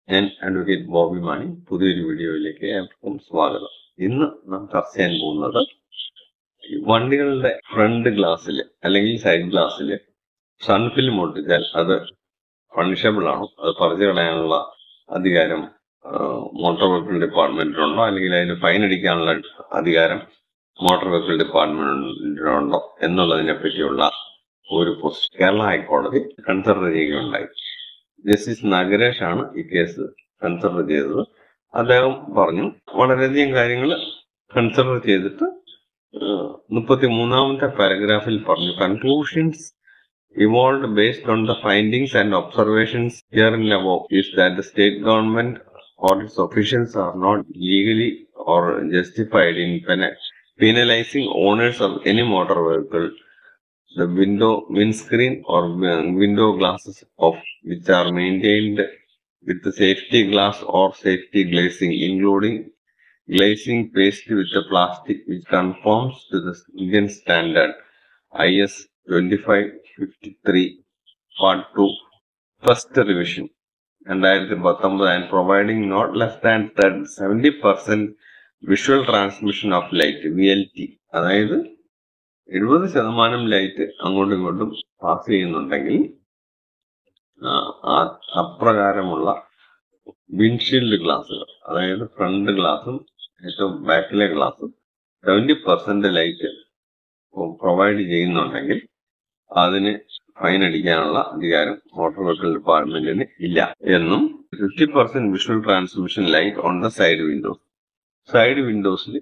ഞാൻ അഡ്വക്കേറ്റ് ബോബി മാണി പുതിയൊരു വീഡിയോയിലേക്ക് ഏവർക്കും സ്വാഗതം ഇന്ന് നാം ചർച്ച ചെയ്യാൻ പോകുന്നത് ഈ വണ്ടികളുടെ ഫ്രണ്ട് ഗ്ലാസ്സിൽ അല്ലെങ്കിൽ സൈഡ് ഗ്ലാസ്സിൽ സൺഫിലിം ഒട്ടിച്ചാൽ അത് പണിഷബിൾ ആണോ അത് പറിച്ചു കളയാനുള്ള അധികാരം മോട്ടോർ വെഹിക്കിൾ ഡിപ്പാർട്ട്മെന്റിനുണ്ടോ അല്ലെങ്കിൽ അതിന് ഫൈൻ അടിക്കാനുള്ള അധികാരം മോട്ടോർ വെഹിക്കിൾ ഡിപ്പാർട്ട്മെന്റിനുണ്ടോ എന്നുള്ളതിനെ പറ്റിയുള്ള ഒരു പോസ്റ്റ് കേരള ഹൈക്കോടതി കൺസിഡർ ചെയ്യുകയുണ്ടായി ജസ്റ്റിസ് നഗരേഷ് ആണ് ഈ കേസ് കൺസിഡർ ചെയ്തത് അദ്ദേഹം പറഞ്ഞു വളരെയധികം കാര്യങ്ങൾ കൺസിഡർ ചെയ്തിട്ട് മുപ്പത്തി മൂന്നാമത്തെ പാരഗ്രാഫിൽ പറഞ്ഞു conclusions evolved based on the findings and observations herein above is that the state government or its officials are not legally or justified in pena- penalizing owners of any motor vehicle the window windscreen or uh, window glasses of which are maintained with the safety glass or safety glazing including glazing paste with the plastic which conforms to the Indian standard IS 2553 part 2 first revision രണ്ടായിരത്തി പത്തൊമ്പത് and providing not less than seventy percent visual transmission of light V L T അതായത് എഴുപത് ശതമാനം light അങ്ങോട്ടും ഇങ്ങോട്ടും pass ചെയ്യുന്നുണ്ടെങ്കിൽ അപ്രകാരമുള്ള windshield ഗ്ലാസുകൾ അതായത് ഫ്രണ്ട് ഗ്ലാസും ഏറ്റവും ബാക്കിലെ ഗ്ലാസും സെവന്റി പെർസെന്റ് ലൈറ്റ് പ്രൊവൈഡ് ചെയ്യുന്നുണ്ടെങ്കിൽ അതിന് ഫൈൻ അടിക്കാനുള്ള അധികാരം മോട്ടോർ വെഹിക്കിൾ ഡിപ്പാർട്ട്മെന്റിന് ഇല്ല എന്നും fifty percent visual transmission light on the side windows side വിൻഡോസിൽ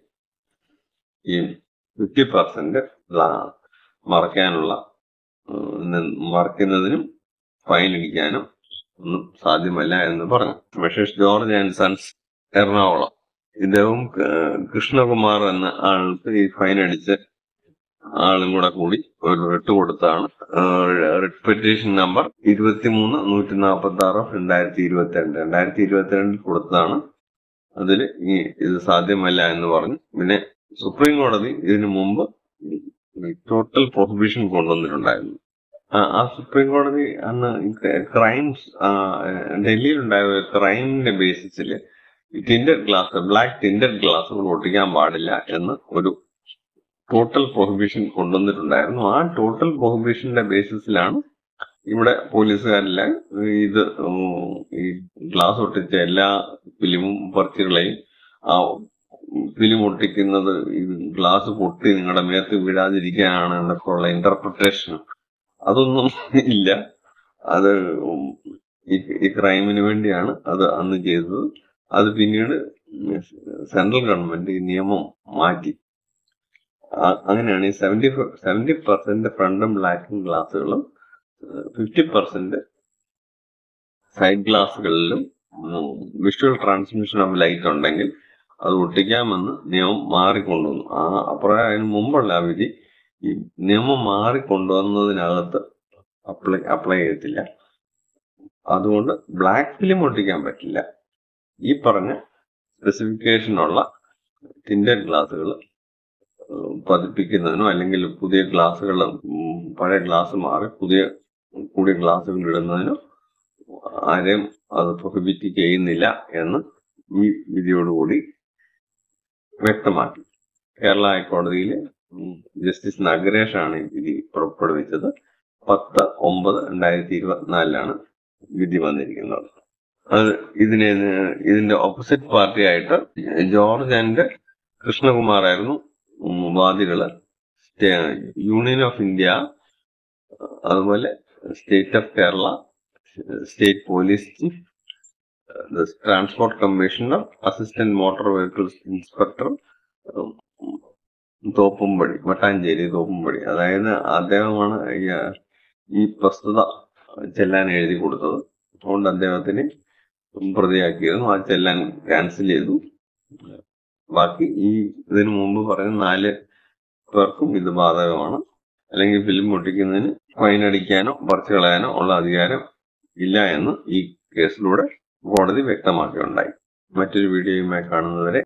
ഈ ഫിഫ്റ്റി പെർസെന്റ് മറയ്ക്കാനുള്ള മറയ്ക്കുന്നതിനും ഫൈൻ അടിക്കാനും ഒന്നും സാധ്യമല്ല എന്ന് പറഞ്ഞു Messrs George and sons Ernakulam ഇദ്ദേഹവും കൃഷ്ണകുമാർ എന്ന ആൾക്ക് ഈ ഫൈൻ അടിച്ച് ആളും കൂടെ കൂടി ഒരു റിട്ട് കൊടുത്താണ് റിട്ട് പെറ്റീഷൻ നമ്പർ ഇരുപത്തിമൂന്ന് നൂറ്റി നാൽപ്പത്തി ആറ് രണ്ടായിരത്തി ഇരുപത്തി രണ്ട് രണ്ടായിരത്തി ഇരുപത്തിരണ്ടിൽ കൊടുത്തതാണ് അതിൽ ഈ ഇത് സാധ്യമല്ല എന്ന് പറഞ്ഞു പിന്നെ സുപ്രീം കോടതി ഇതിനു മുമ്പ് ടോട്ടൽ പ്രൊഹിബിഷൻ കൊണ്ടുവന്നിട്ടുണ്ടായിരുന്നു ആ സുപ്രീം കോടതി അന്ന് ക്രൈംസ് ഡൽഹിയിലുണ്ടായ ക്രൈമിന്റെ ബേസിസിൽ ടിൻഡഡ് ഗ്ലാസ് ബ്ലാക്ക് ടിൻഡഡ് ഗ്ലാസുകൾ ഒട്ടിക്കാൻ പാടില്ല എന്ന് ഒരു ടോട്ടൽ പ്രൊഹിബിഷൻ കൊണ്ടുവന്നിട്ടുണ്ടായിരുന്നു ആ ടോട്ടൽ പ്രൊഹിബിഷന്റെ ബേസിസിലാണ് ഇവിടെ പോലീസുകാരെല്ലാം ഇത് ഈ ഗ്ലാസ് ഒട്ടിച്ച എല്ലാ ഫിലിമും പറിച്ചുകളെയും ആ ഫിലിം ഒട്ടിക്കുന്നത് ഈ ഗ്ലാസ് പൊട്ടി നിങ്ങളുടെ മേത്ത് വീഴാതിരിക്കാനാണ് എന്നൊക്കെയുള്ള ഇന്റർപ്രിട്ടേഷൻ അതൊന്നും ഇല്ല അത് ഈ ക്രൈമിന് വേണ്ടിയാണ് അത് അന്ന് ചെയ്തത് അത് പിന്നീട് സെൻട്രൽ ഗവൺമെന്റ് ഈ നിയമം മാറ്റി അങ്ങനെയാണ് ഈ സെവന്റി സെവന്റി പെർസെന്റ് ഫ്രണ്ടും ബ്ലാക്കും ഗ്ലാസ്സുകളും ഫിഫ്റ്റി പെർസെന്റ് സൈഡ് ഗ്ലാസ്സുകളിലും വിഷ്വൽ ട്രാൻസ്മിഷൻ ഓഫ് ലൈറ്റ് ഉണ്ടെങ്കിൽ അത് ഒട്ടിക്കാമെന്ന് നിയമം മാറിക്കൊണ്ടുവന്നു ആ അപ്പുറം അതിന് മുമ്പുള്ള വിധി ഈ നിയമം മാറിക്കൊണ്ടുവന്നതിനകത്ത് അപ്ലൈ അപ്ലൈ ചെയ്യത്തില്ല അതുകൊണ്ട് ബ്ലാക്ക് ഫിലിം ഒട്ടിക്കാൻ പറ്റില്ല ഈ പറഞ്ഞ സ്പെസിഫിക്കേഷനുള്ള ടിൻഡഡ് ഗ്ലാസ്സുകൾ പതിപ്പിക്കുന്നതിനോ അല്ലെങ്കിൽ പുതിയ ഗ്ലാസ്സുകൾ പഴയ ഗ്ലാസ് മാറി പുതിയ കൂടിയ ഗ്ലാസ്സുകൾ ഇടുന്നതിനോ ആരെയും അത് പ്രൊഹിബിറ്റ് ചെയ്യുന്നില്ല എന്ന് ഈ വിധിയോടുകൂടി വ്യക്തമാക്കി കേരള ഹൈക്കോടതിയിലെ ജസ്റ്റിസ് നഗരേഷ് ആണ് ഈ വിധി പുറപ്പെടുവിച്ചത് പത്ത് ഒമ്പത് രണ്ടായിരത്തി ഇരുപത്തിനാലിലാണ് വിധി വന്നിരിക്കുന്നത് അത് ഇതിനെ ഇതിന്റെ ഓപ്പോസിറ്റ് പാർട്ടി ആയിട്ട് ജോർജ് ആൻഡ് കൃഷ്ണകുമാർ ആയിരുന്നു വാദികള് യൂണിയൻ ഓഫ് ഇന്ത്യ അതുപോലെ state of Kerala state police chief transport commissioner assistant motor vehicles inspector Thoppumpady Mattancherry Thoppumpady അതായത് അദ്ദേഹമാണ് ഈ പ്രസ്തുത ചെല്ലാൻ എഴുതി കൊടുത്തത് അതുകൊണ്ട് അദ്ദേഹത്തിന് പ്രതിയാക്കിയിരുന്നു ആ ചെല്ലാൻ ക്യാൻസൽ ചെയ്തു ബാക്കി ഈ ഇതിനു മുമ്പ് പറഞ്ഞ നാല് പേർക്കും ഇത് ബാധകമാണ് അല്ലെങ്കിൽ ഫിലിം ഒട്ടിക്കുന്നതിന് ഫൈൻ അടിക്കാനോ പറിച്ചു കളയാനോ ഉള്ള അധികാരം ഇല്ല എന്ന് ഈ കേസിലൂടെ കോടതി വ്യക്തമാക്കിയുണ്ടായി മറ്റൊരു വീഡിയോയുമായി കാണുന്നവരെ